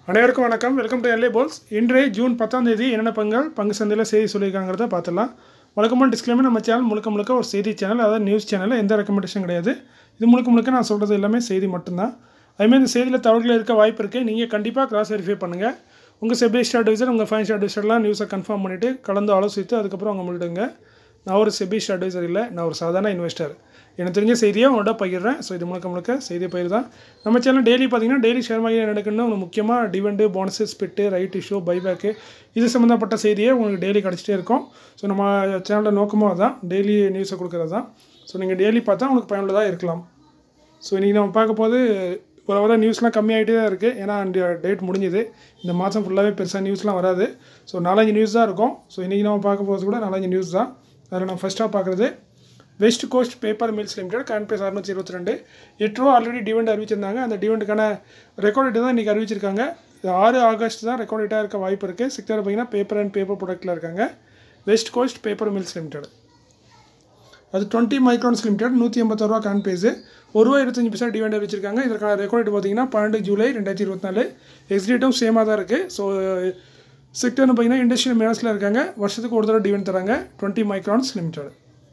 அனைவருக்கும் வணக்கம் welcome to LA polls இன்றைய ஜூன் பத்தாம் தேதி என்னென்ன பங்குகள் பங்கு சந்தையில் செய்தி சொல்லியிருக்காங்கிறத பார்த்துலாம் வழக்கமாக டிஸ்க்ளைமர் நம்ம சேனல் முழுக்க முழுக்க ஒரு செய்தி சேனல் அதாவது நியூஸ் சேனல் எந்த ரெக்கமெண்டேஷன் கிடையாது இது முழுக்க முழுக்க நான் சொல்கிறது எல்லாமே செய்தி மட்டும்தான் அதுமாதிரி இந்த செய்தியில் தவறுகள் இருக்க வாய்ப்பு இருக்குது நீங்கள் கண்டிப்பாக கிராஸ் வெரிஃபை பண்ணுங்கள் உங்கள் செபிஸ்ட் அட்வைசர் உங்கள் ஃபைனான்ஷியல் அட்வைசர்லாம் நியூஸை கன்ஃபார்ம் பண்ணிவிட்டு கலந்து ஆலோசித்து அதுக்கப்புறம் அவங்க முடிடுங்க நான் ஒரு செபிஸ்ட் அட்வைசர் இல்லை நான் ஒரு சாதாரண இன்வெஸ்டர் எனக்கு தெரிஞ்ச செய்தியை உங்கள்கிட்ட பகிர்றேன் ஸோ இது முழுக்க முழுக்க செய்தி பயிர் தான் நம்ம சேனல் டெய்லி பார்த்தீங்கன்னா டெய்லி ஷேர் மார்க்கெட் நடக்குன்னு உங்களுக்கு முக்கியமாக dividend bonus split right issue buyback இது சம்மந்தப்பட்ட செய்தியே உங்களுக்கு டெய்லி கிடச்சிட்டே இருக்கும் ஸோ நம்ம சேனலில் நோக்கமாக தான் டெய்லி நியூஸை கொடுக்குறது தான் ஸோ நீங்கள் டெய்லி பார்த்தா உங்களுக்கு பயனுள்ளதாக இருக்கலாம் ஸோ இன்றைக்கி நம்ம பார்க்க போது வர வர நியூஸ்லாம் கம்மியாகிட்டே தான் இருக்குது ஏன்னா அந்த டேட் முடிஞ்சுது இந்த மாதம் ஃபுல்லாகவே பெருசாக நியூஸ்லாம் வராது ஸோ நாலஞ்சு நியூஸ் தான் இருக்கும் ஸோ இன்றைக்கி நம்ம பார்க்க போகிறது கூட நாலஞ்சு நியூஸ் தான் அதில் நான் ஃபஸ்ட்டாக பார்க்குறது west coast paper mills limited current price அறுநூற்றி இருபத்தி ரெண்டு எட்டு ரூபா ஆல்ரெடி டிவெண்ட் அறிவிச்சிருந்தாங்க அந்த டிவெண்ட்டுக்கான ரெக்கார்ட் டேட் தான் இன்றைக்கி அறிவிச்சிருக்காங்க இது ஆறு ஆகஸ்ட் தான் ரெக்கார்ட் டேட்டாக இருக்க வாய்ப்பு இருக்குது செக்டர் பார்த்தீங்கன்னா பேப்பர் அண்ட் பேப்பர் ப்ராடக்ட்டில் இருக்காங்க west coast paper mills limited அது டுவெண்ட்டி மைக்ரான்ஸ் லிமிடெட் நூற்றி எண்பத்தாறு ரூபா கரண்ட் பேஸு ஒரு ரூபா இருபத்தஞ்சு பைசா டிவெண்ட் அறிவிச்சிருக்காங்க இதற்கான ரெக்கார்ட் பார்த்தீங்கன்னா பன்னெண்டு ஜூலை ரெண்டாயிரத்தி இருபத்தி நாலு எக்ஸிடேட்டும் சேமாக தான் இருக்குது ஸோ செக்டர்னு பார்த்தீங்கன்னா இண்டஸ்ட்ரியல் மேனஸில் இருக்காங்க வருஷத்துக்கு ஒரு தடவை டிவெண்ட் தராங்க twenty microns limited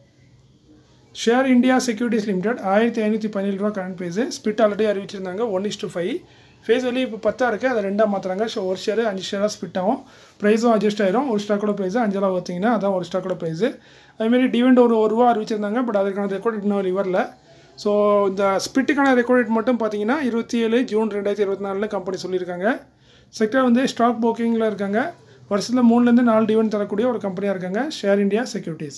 share India securities limited ஆயிரத்தி ஐநூற்றி பதினேழு ரூபா கரண்ட் பேஸு ஸ்பிட் ஆல்ரெடி அறிவிச்சிருந்தாங்க one is to five face value இப்போ பத்தா இருக்குது அதை ரெண்டாக மாற்றுறாங்க ஸோ ஒரு ஷேர் அஞ்சு ஷேராக ஸ்பிட் ஆகும் ப்ரைஸும் அட்ஜஸ்ட் ஆயிரும் ஒரு ஸ்டாக்கோட ப்ரைஸு அஞ்சலா பார்த்தீங்கன்னா அதான் ஒரு ஸ்டாக்கோட ப்ரைஸு அதுமாரி டிவெண்ட் ஒரு ஒரு ரூபா அறிவிச்சிருந்தாங்க பட் அதற்கான ரெக்கார்ட் இன்னும் லிவரில் ஸோ இந்த ஸ்பிட்டுக்கான ரெக்கார்ட் மட்டும் பார்த்தீங்கன்னா இருபத்தி ஏழு ஜூன் ரெண்டாயிரத்தி இருபத்தி நாலில் கம்பெனி சொல்லியிருக்காங்க செக்டர் வந்து ஸ்டாக் புக்கிங்கில் இருக்காங்க வருஷத்தில் மூணுலேருந்து நாலு டிவெண்ட் தரக்கூடிய ஒரு கம்பெனியாக இருக்காங்க ஷேர் இந்தியா செக்யூரிட்டிஸ்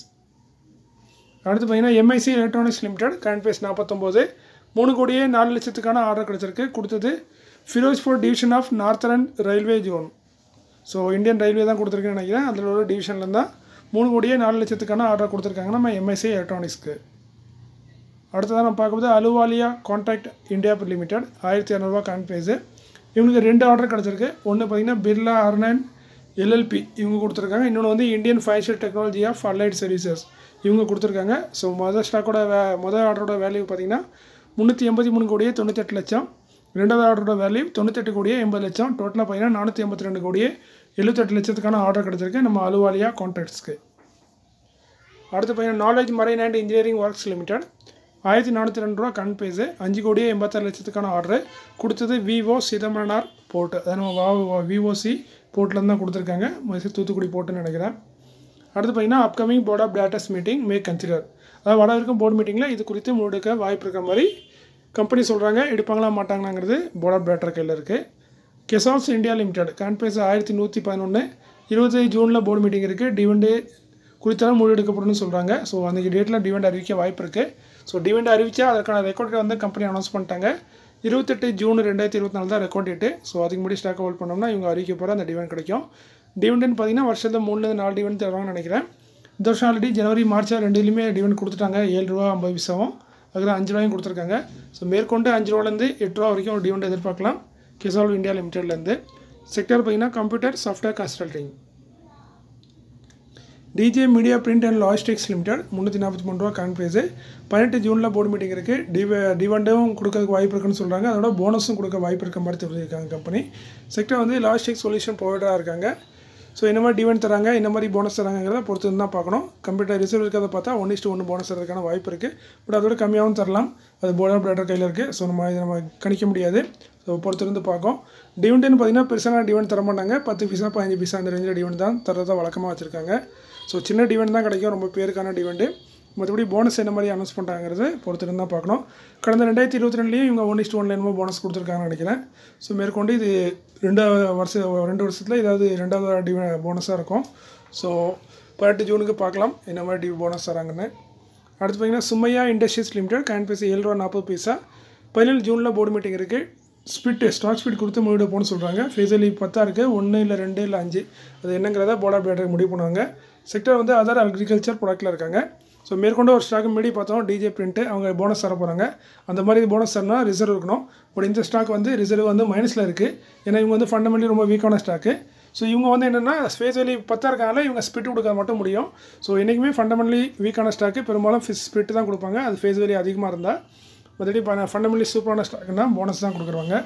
அடுத்து பார்த்தீங்கன்னா MIC electronics limited current price நாற்பத்தொம்போது மூணு கோடியே நாலு லட்சத்துக்கான ஆர்டர் கிடச்சிருக்கு கொடுத்தது Firozpur division of northern railway zone so Indian railway தான் கொடுத்துருக்குன்னு நினைக்கிறேன் அதில் ஒரு டிவிஷனில் தான் மூணு கோடியே நாலு லட்சத்துக்கான ஆர்டர் கொடுத்துருக்காங்க நம்ம எம்ஐசி எலக்ட்ரானிக்ஸ்க்கு அடுத்ததாக நம்ம பார்க்கும்போது அலுவாலியா கான்ட்ராக்ட் இந்தியா லிமிடெட் ஆயிரத்தி இரநூறுவா கரண்ட் பேஸு இவங்களுக்கு ரெண்டு ஆர்டர் கிடச்சிருக்கு ஒன்று பார்த்தீங்கன்னா பிர்லா அர்னன் எல்எல்பி இவங்க கொடுத்துருக்காங்க இன்னொன்று வந்து Indian financial technology of allied services இவங்க கொடுத்துருக்காங்க ஸோ மொதல் ஸ்டாக்கோட வே மொதல் ஆர்டரோட வேல்யூ பார்த்தீங்கன்னா முந்நூற்றி எண்பத்தி மூணு கோடியே தொண்ணூத்தெட்டு லட்சம் ரெண்டாவது ஆர்டரோட வேல்யூ தொண்ணூத்தெட்டு கோடியே எண்பது லட்சம் டோட்டலாக பார்த்தீங்கன்னா நானூற்றி எண்பத்தி ரெண்டு கோடியே எழுபத்தெட்டு லட்சத்துக்கான ஆர்டர் கிடச்சிருக்கு நம்ம அலுவாலியா கான்ட்ராக்ட்ஸ்க்கு அடுத்து பார்த்தீங்கன்னா knowledge marine and engineering works limited ஆயிரத்தி நானூற்றி ரெண்டு ரூபா கண் பேஸு அஞ்சு கோடியே எண்பத்தாறு லட்சத்துக்கான ஆர்டர் கொடுத்தது விவோ சிதம்பரனார் போர்ட்டு அது நம்ம வா விவோசி போர்ட்லேருந்து தான் கொடுத்துருக்காங்க மைசூர் தூத்துக்குடி போர்ட்டுன்னு நினைக்கிறேன் அடுத்து பார்த்தீங்கன்னா அப்கமிங் போர்ட் ஆஃப் டேட்டஸ் மீட்டிங் மே கன்சிடர் அதாவது வர இருக்கும் போர்டு மீட்டிங்கில் இது குறித்து முழுக்க வாய்ப்பு இருக்கிற மாதிரி கம்பெனி சொல்கிறாங்க எடுப்பாங்களா மாட்டாங்களாங்கிறது போர்ட் ஆஃப் டேட்டர் கையில் இருக்குது கெசால்ஸ் இந்தியா லிமிடெட் கரண்ட் பேஸ் ஆயிரத்தி நூற்றி பதினொன்று இருபத்தி ஜூனில் போர்டு மீட்டிங் இருக்குது டிவெண்டு குறித்தாலும் முடிவு எடுக்கப்படும் சொல்கிறாங்க ஸோ அன்றைக்கி டேட்டில் டிவெண்ட் அறிவிக்க வாய்ப்பு இருக்குது ஸோ டிவெண்ட் அறிவித்தா அதற்கான ரெக்கார்ட் வந்து கம்பெனி அனௌன்ஸ் பண்ணிட்டாங்க இருபத்தெட்டு ஜூன் ரெண்டாயிரத்தி இருபத்தி நாலு தான் ரெக்கார்ட் டேட்டு ஸோ அதுக்கு முன்னாடி ஸ்டாக் ஹோல்ட் பண்ணோம்னா இவங்க அறிவிக்க போகிற அந்த டிவெண்ட் கிடைக்கும் டிவெண்ட்னு பார்த்தீங்கன்னா வருஷத்தில் மூணுலேருந்து நாலு டிவெண்ட் தருவாங்கன்னு நினைக்கிறேன் இந்த வருஷம் ஆல்ரெடி ஜனவரி மார்ச் ரெண்டுலேயுமே டிவெண்ட் கொடுத்துட்டாங்க ஏழு ரூபா ஐம்பது பைசாவும் அதில் அஞ்சு ரூபாயும் கொடுத்துருக்காங்க ஸோ மேற்கொண்டு அஞ்சு ரூபாலேருந்து எட்டு ரூபா வரைக்கும் ஒரு டிவெண்ட் எதிர்பார்க்கலாம் கிசால்வ் இந்தியா லிமிடெட்லேருந்து செக்டர் பார்த்தீங்கன்னா computer software consulting DJ media print and logistics limited முந்நூற்றி நாற்பத்தி மூணு ரூபா கரண்ட் ப்ரைஸு பதினெட்டு ஜூனில் போர்டு மீட்டிங் இருக்குது டிவ டிவெண்டும் கொடுக்கறதுக்கு வாய்ப்பு இருக்குன்னு சொல்கிறாங்க அதோட போனஸும் கொடுக்க வாய்ப்பு இருக்க மாதிரி தெரிஞ்சிருக்காங்க கம்பெனி செக்டர் வந்து லாஜிஸ்டிக் சொல்யூஷன் ப்ரொவைடராக இருக்காங்க ஸோ என்ன மாதிரி டிவெண்ட் தராங்க என்ன மாதிரி போனஸ் தராங்கிறத பொறுத்து தான் பார்க்கணும் கம்ப்யூட்டர் ரிசர்வ் இருக்கிறத பார்த்தா ஒன் இஸ்ட்டு ஒன்று போனஸ் தரதுக்கான வாய்ப்பு இருக்குது பட் அதோட கம்மியாகவும் தரலாம் அது போர்ட் ஆஃப் டேட்டர் கையில் இருக்குது ஸோ நம்ம இதை நம்ம கணிக்க முடியாது ஸோ பொறுத்திருந்து பார்க்கும் டிவெண்ட்னு பார்த்தீங்கன்னா பெருசான டிவெண்ட் தர மாட்டாங்க பத்து பைசா பதினஞ்சு பைசா அந்த ரேஞ்சில் டிவெண்ட் தான் தரதான் வழக்கமாக வச்சுருக்காங்க ஸோ சின்ன டிவெண்ட் தான் கிடைக்கும் ரொம்ப பேருக்கான டிவெண்ட்டு மற்றபடி போனஸ் என்ன மாதிரி அனௌன்ஸ் பண்ணுறாங்கிறது பொறுத்திருந்து தான் பார்க்கணும் கடந்த ரெண்டாயிரத்தி இருபத்தி ரெண்டுலேயும் இவங்க ஒன் இஸ்ட் ஒன்ல என்னமோ போனஸ் கொடுத்துருக்காங்கன்னு நினைக்கிறேன் ஸோ மேற்கொண்டு இது ரெண்டாவது வருஷம் ரெண்டு வருஷத்தில் ஏதாவது ரெண்டாவது டிவ போனஸாக இருக்கும் ஸோ பதினெட்டு ஜூனுக்கு பார்க்கலாம் என்ன மாதிரி டி போனஸ் தராங்கன்னு அடுத்து பார்த்தீங்கன்னா சுமையா இண்டஸ்ட்ரீஸ் லிமிடெட் கேன் பேசி ஏழு ரூபா நாற்பது பைசா பதினேழு ஜூனில் போர்டு மீட்டிங் இருக்குது ஸ்பிட் ஸ்டாக் ஸ்பிட் கொடுத்து முடிவு போகணும்னு சொல்கிறாங்க ஃபேஸலி பத்தா இருக்குது ஒன்று இல்லை ரெண்டு இல்லை அஞ்சு அது என்னங்கிறத போர்ட் ஆஃப் டேட்டர் முடிவு பண்ணுவாங்க செக்டர் வந்து அதர் அக்ரிகல்ச்சர் ப்ராடக்ட்டில் இருக்காங்க ஸோ மேற்கொண்டு ஒரு ஸ்டாக் முன்னாடி பார்த்தோம் டிஜே பிரிண்ட்டு அவங்க போனஸ் தர போகிறாங்க அந்த மாதிரி போனஸ் தரனா ரிசர்வ் இருக்கணும் பட் இந்த ஸ்டாக் வந்து ரிசர்வ் வந்து மைனஸில் இருக்குது ஏன்னா இவங்க வந்து ஃபண்டமெண்டலி ரொம்ப வீக்கான ஸ்டாக்கு ஸோ இவங்க வந்து என்னென்னா ஸ்பேஸ் வேலி பத்தா இருக்கனால இவங்க ஸ்பிட் கொடுக்க மட்டும் முடியும் ஸோ என்றைக்குமே ஃபண்டமெண்டலி வீக்கான ஸ்டாக்கு பெரும்பாலும் ஃபிஸ் ஸ்பிட் தான் கொடுப்பாங்க அது ஃபேஸ் வேலி அதிகமாக இருந்தால் மற்றபடி ஃபண்டமெண்டலி சூப்பரான ஸ்டாக்னா போனஸ் தான் கொடுக்குறாங்க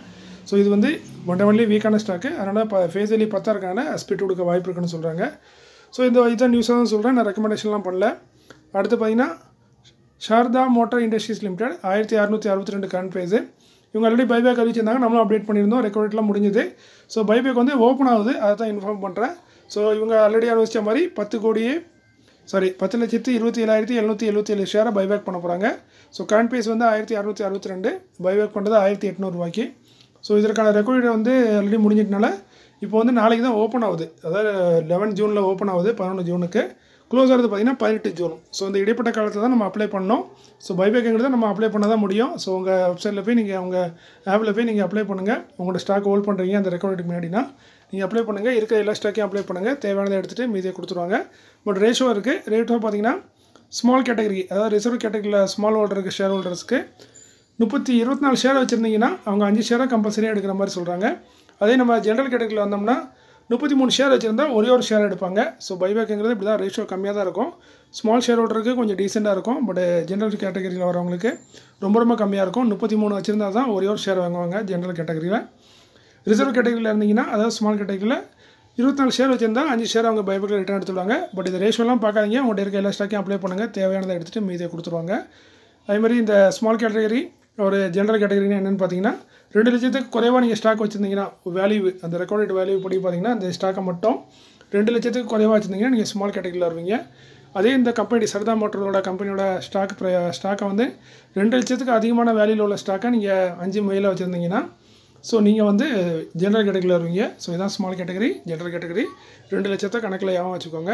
ஸோ இது வந்து ஒன்லி வீக்கான ஸ்டாக்கு அதனால் இப்போ ஃபேஸ் வேலி பத்தா இருக்கான ஸ்பிட் கொடுக்க வாய்ப்பு இருக்குன்னு சொல்கிறாங்க ஸோ இந்த இதான் நியூஸாக தான் சொல்கிறேன் நான் ரெக்கமெண்டேஷன்லாம் பண்ணல அடுத்து பார்த்தீங்கன்னா ஷாரதா மோட்டார் இண்டஸ்ட்ரீஸ் லிமிடெட் ஆயிரத்தி அறுநூற்றி அறுபத்தி ரெண்டு கரண்ட் ப்ரைஸு இவங்க ஆல்ரெடி பைபேக் அறிவிச்சிருந்தாங்க நம்மளும் அப்டேட் பண்ணியிருந்தோம் ரெக்கார்ட்லாம் முடிஞ்சுது ஸோ பைபேக் வந்து ஓப்பன் ஆகுது அதை தான் இன்ஃபார்ம் பண்ணுறேன் ஸோ இவங்க ஆல்ரெடி அறிவிச்ச மாதிரி பத்து கோடியே சாரி பத்து லட்சத்து இருபத்தி ஏழாயிரத்தி எழுநூற்றி எழுபத்தி ஏழு ஷேரை பைபேக் பண்ண போகிறாங்க ஸோ கரண்ட் ப்ரைஸ் வந்து ஆயிரத்தி அறுநூற்றி அறுபத்தி ரெண்டு பைபேக் பண்ணுறது ஆயிரத்தி எட்நூறுவாய்க்கு ஸோ இதற்கான ரெக்கார்டு வந்து ஆல்ரெடி முடிஞ்சிட்டனால இப்போ வந்து நாளைக்கு தான் ஓப்பன் ஆகுது அதாவது லெவன் ஜூனில் ஓப்பன் ஆகுது பதினொன்று ஜூனுக்கு க்ளோஸ் ஆகிறது பார்த்திங்கன்னா பதினெட்டு ஜூன் ஸோ இந்த இடைப்பட்ட காலத்தில் தான் நம்ம அப்ளை பண்ணோம் ஸோ பைபேக்குங்கிறத நம்ம அப்ளை பண்ண தான் முடியும் ஸோ உங்கள் வெப்சைட்டில் போய் நீங்கள் உங்கள் ஆப்பில் போய் நீங்கள் அப்ளை பண்ணுங்கள் உங்களோட ஸ்டாக் ஹோல்ட் பண்ணுறீங்க அந்த ரெக்கார்டுக்கு முன்னாடினா நீங்கள் அப்ளை பண்ணுங்கள் இருக்கிற எல்லா ஸ்டாக்கையும் அப்ளை பண்ணுங்கள் தேவையானதை எடுத்துகிட்டு மீதியை கொடுத்துருவாங்க பட் ரேஷோ இருக்குது ரேட்டோ பார்த்தீங்கன்னா ஸ்மால் கேட்டகரி அதாவது ரிசர்வ் கேட்டகரியில் ஸ்மால் ஹோல்டருக்கு ஷேர் ஹோல்டர்ஸ்க்கு முப்பத்தி இருபத்தி நாலு ஷேர் வச்சுருந்தீங்கன்னா அவங்க அஞ்சு ஷேராக கம்பல்சரியாக எடுக்கிற மாதிரி சொல்கிறாங்க அதே நம்ம ஜென்ரல் கேட்டகரியில் வந்தோம்னா முப்பத்தி மூணு ஷேர் வச்சுருந்தா ஒரே ஒரு ஷேர் எடுப்பாங்க ஸோ பைபேக்குங்கிறது இப்படி தான் ரேஷியோ கம்மியாக தான் இருக்கும் ஸ்மால் ஷேர் ஹோல்டருக்கு கொஞ்சம் டீசெண்டாக இருக்கும் பட் ஜென்ரல் கேட்டகரியில் வரவங்களுக்கு ரொம்ப ரொம்ப கம்மியாக இருக்கும் முப்பத்தி மூணு வச்சுருந்தா தான் ஒரே ஒரு ஷேர் வாங்குவாங்க ஜென்ரல் கேட்டகரியில் ரிசர்வ் கேட்டகரியில் இருந்தீங்கன்னா அதாவது ஸ்மால் கேட்டகரியில் இருபத்தி நாலு ஷேர் வச்சிருந்தா அஞ்சு ஷேர் அவங்க பைபேக்கில் ரிட்டர்ன் எடுத்துடுவாங்க பட் இந்த ரேஷோலாம் பார்க்காதீங்க உங்கள்கிட்ட இருக்க எல்லா ஸ்டாக்கையும் அப்ளை பண்ணுங்கள் தேவையானதை எடுத்துகிட்டு மீதியை கொடுத்துருவாங்க அதே மாதிரி இந்த ஸ்மால் கேட்டகரி ஒரு ஜென்ரல் கேட்டகரினா என்னென்னு பார்த்தீங்கன்னா ரெண்டு லட்சத்துக்கு குறைவாக நீங்கள் ஸ்டாக் வச்சுருந்தீங்கன்னா வேல்யூ அந்த ரெக்கார்டட் வேல்யூ படி பார்த்தீங்கன்னா அந்த ஸ்டாக்கை மட்டும் ரெண்டு லட்சத்துக்கு குறைவாக வச்சுருந்தீங்கன்னா நீங்கள் ஸ்மால் கேட்டகரியில் வருவீங்க அதே இந்த கம்பெனி சரதா மோட்டரோட கம்பெனியோட ஸ்டாக் ஸ்டாக்கை வந்து ரெண்டு லட்சத்துக்கு அதிகமான வேல்யூவில் உள்ள ஸ்டாக்கை நீங்கள் அஞ்சு மையில் வச்சுருந்தீங்கன்னா ஸோ நீங்கள் வந்து ஜென்ரல் கேட்டகரியில் வருவீங்க ஸோ இதான் ஸ்மால் கேட்டகரி ஜென்ரல் கேட்டகரி ரெண்டு லட்சத்தை கணக்கில் ஏன் வச்சுக்கோங்க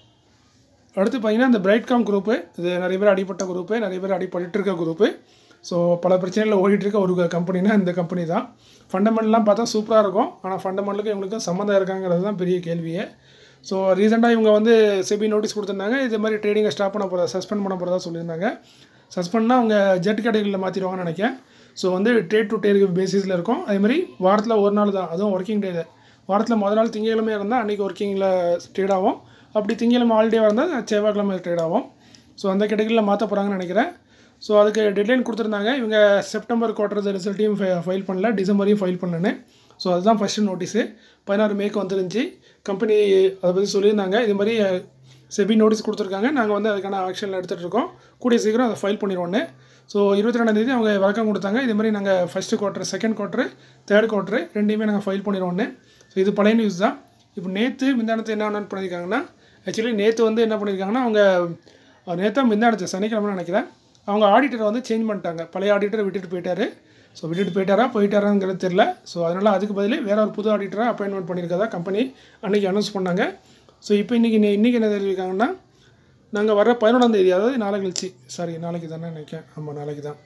அடுத்து பார்த்தீங்கன்னா இந்த பிரைட்காம் குரூப்பு இது நிறைய பேர் அடிப்பட்ட குரூப்பு நிறைய பேர் அடிப்பட்டு இருக்க குரூப்பு ஸோ பல பிரச்சனைகளில் ஓடிட்டு இருக்க ஒரு கம்பெனினா இந்த கம்பெனி தான் ஃபண்டமெண்டல்லாம் பார்த்தா சூப்பராக இருக்கும் ஆனால் ஃபண்டமெண்டலுக்கு இவங்களுக்கும் சம்மந்தம் இருக்காங்கிறது தான் பெரிய கேள்வியே ஸோ ரீசெண்டாக இவங்க வந்து செபி நோட்டீஸ் கொடுத்துருந்தாங்க இது மாதிரி ட்ரேடிங்கை ஸ்டாப் பண்ண போகிறதா சஸ்பெண்ட் பண்ண போகிறதா சொல்லியிருந்தாங்க சஸ்பெண்ட்னா அவங்க ஜெட் கேட்டகரியில் மாற்றிடுவாங்கன்னு நினைக்கிறேன் ஸோ வந்து டேட் டு டேட் பேசிஸில் இருக்கும் அதே மாதிரி வாரத்தில் ஒரு நாள் தான் அதுவும் ஒர்க்கிங் டே வாரத்தில் முதல் நாள் திங்கக்கிழமை இருந்தால் அன்றைக்கி ஒர்க்கிங்கில் ட்ரேட் ஆகும் அப்படி திங்கக்கிழமை ஹாலிடேவாக இருந்தால் செவ்வாய்க்கிழமை ட்ரேட் ஆகும் ஸோ அந்த கேட்டகரியில் மாற்ற போகிறாங்கன்னு நினைக்கிறேன் ஸோ அதுக்கு டெட்லைன் கொடுத்துருந்தாங்க இவங்க செப்டம்பர் குவார்டர் ரிசல்ட்டையும் ஃபைல் பண்ணல டிசம்பரையும் ஃபைல் பண்ணேன்னு ஸோ அதுதான் ஃபஸ்ட்டு நோட்டீஸு பதினாறு மேக்கு வந்துருந்துச்சு கம்பெனி அதை பற்றி சொல்லியிருந்தாங்க இது மாதிரி செபி நோட்டீஸ் கொடுத்துருக்காங்க நாங்கள் வந்து அதுக்கான ஆக்ஷனில் எடுத்துகிட்டு இருக்கோம் கூடிய சீக்கிரம் அதை ஃபைல் பண்ணிடுவோன்னு ஸோ இருபத்தி ரெண்டாந்தேதி அவங்க விளக்கம் கொடுத்தாங்க இது மாதிரி நாங்கள் first quarter second quarter third quarter ரெண்டையுமே நாங்கள் ஃபைல் பண்ணிடுவோன்னு ஸோ இது பழைய நியூஸ் தான் இப்போ நேற்று மிந்தானத்தை என்ன அனௌன்ஸ் பண்ணியிருக்காங்கன்னா ஆக்சுவலி நேற்று வந்து என்ன பண்ணியிருக்காங்கன்னா அவங்க நேற்றா மிந்தானத்தை சனிக்கிழமை நினைக்கிறேன் அவங்க ஆடிட்டரை வந்து சேஞ்ச் பண்ணிட்டாங்க பழைய ஆடிட்டரை விட்டுட்டு போயிட்டாரு ஸோ விட்டுட்டு போயிட்டாரா போயிட்டாராங்கிறது தெரில ஸோ அதனால் அதுக்கு பதில் வேற ஒரு புது ஆடிட்டரை அப்பாயின்மெண்ட் பண்ணியிருக்கதா கம்பெனி அன்றைக்கி அனௌன்ஸ் பண்ணாங்க ஸோ இப்போ இன்றைக்கி இன்றைக்கி என்ன தெரிவிக்காங்கன்னா நாங்கள் வர பதினொன்றாம் தேதி அதாவது நாளை கழிச்சு சாரி நாளைக்கு தானே நினைக்கிறேன் ஆமாம் நாளைக்கு தான்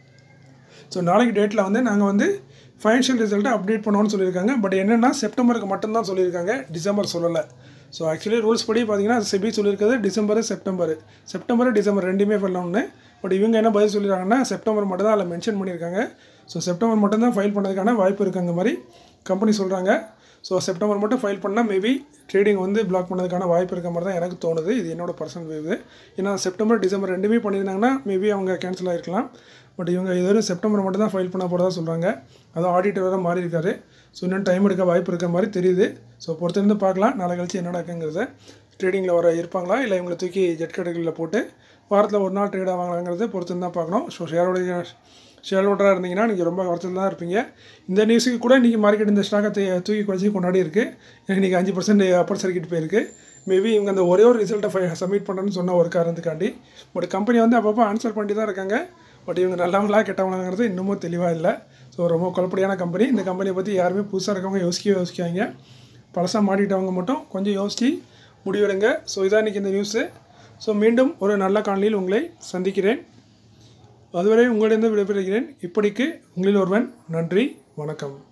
ஸோ நாளைக்கு டேட்டில் வந்து நாங்கள் வந்து ஃபைனான்ஷியல் ரிசல்ட்டை அப்டேட் பண்ணுவோம்னு சொல்லியிருக்காங்க பட் என்னென்னா செப்டம்பருக்கு மட்டும்தான் சொல்லியிருக்காங்க டிசம்பர் சொல்லலை ஸோ ஆக்சுவலி ரூல்ஸ் படி பார்த்தீங்கன்னா செபி சொல்லியிருக்கிறது டிசம்பர் செப்டம்பர் செப்டம்பர் டிசம்பர் ரெண்டுமே பண்ணணும்னு பட் இவங்க என்ன பதில் சொல்லியிருக்காங்கன்னா செப்டம்பர் மட்டும் தான் அதில் மென்ஷன் பண்ணியிருக்காங்க ஸோ செப்டம்பர் மட்டும் தான் ஃபைல் பண்ணதுக்கான வாய்ப்பு இருக்குங்க மாதிரி கம்பெனி சொல்கிறாங்க ஸோ செப்டம்பர் மட்டும் ஃபைல் பண்ணால் மேபி ட்ரேடிங் வந்து பிளாக் பண்ணதுக்கான வாய்ப்பு இருக்க மாதிரி தான் எனக்கு தோணுது இது என்னோட பர்சனல் வேவு ஏன்னா செப்டம்பர் டிசம்பர் ரெண்டுமே பண்ணியிருந்தாங்கன்னா மேபி அவங்க கேன்சல் ஆகிருக்கலாம் பட் இவங்க இதுவரை செப்டம்பர் மட்டும் தான் ஃபைல் பண்ண போகிறதா சொல்கிறாங்க அதுவும் ஆடிட்டர் வேறு மாறி இருக்காரு ஸோ இன்னும் டைம் எடுக்க வாய்ப்பு இருக்க மாதிரி தெரியுது ஸோ பொறுத்திருந்து பார்க்கலாம் நாளை கழிச்சு என்ன நடக்குங்கிறத ட்ரேடிங்கில் வர இருப்பாங்களா இல்லை இவங்களை தூக்கி ஜெட் கேட்டகரியில் போட்டு வாரத்தில் ஒரு நாள் ட்ரேட் ஆவாங்களாங்கிறத பொறுத்து தான் பார்க்கணும் ஸோ ஷேரோடைய ஷேர் ஹோல்டராக இருந்தீங்கன்னா நீங்கள் ரொம்ப வருத்தத்தில் தான் இருப்பீங்க இந்த நியூஸுக்கு கூட இன்றைக்கி மார்க்கெட் இந்த ஸ்டாக்கை தூக்கி குறைச்சி கொண்டாடி இருக்குது இன்றைக்கி அஞ்சு பர்சன்ட் அப்பர் சர்க்கிட் போயிருக்கு மேபி இவங்க அந்த ஒரே ஒரு ரிசல்ட்டை ஃபை சப்மிட் பண்ணுறேன்னு சொன்ன ஒரு காரணத்துக்காண்டி பட் கம்பெனி வந்து அப்பப்போ ஆன்சர் பண்ணி தான் இருக்காங்க பட் இவங்க நல்லவங்களா கெட்டவங்களாங்கிறது இன்னமும் தெளிவாக இல்லை ஸோ ரொம்ப குழப்படியான கம்பெனி இந்த கம்பெனியை பற்றி யாருமே புதுசாக இருக்கவங்க யோசிக்கவே யோசிக்காங்க பழசாக மாட்டிட்டவங்க மட்டும் கொஞ்சம் யோசித்து முடிவெடுங்க ஸோ இதான் இன்றைக்கி இந்த நியூஸு ஸோ மீண்டும் ஒரு நல்ல காணொலியில் உங்களை சந்திக்கிறேன் அதுவரை உங்களிடம் விடைபெறுகிறேன் இப்படிக்கு உங்களில் ஒருவன் நன்றி வணக்கம்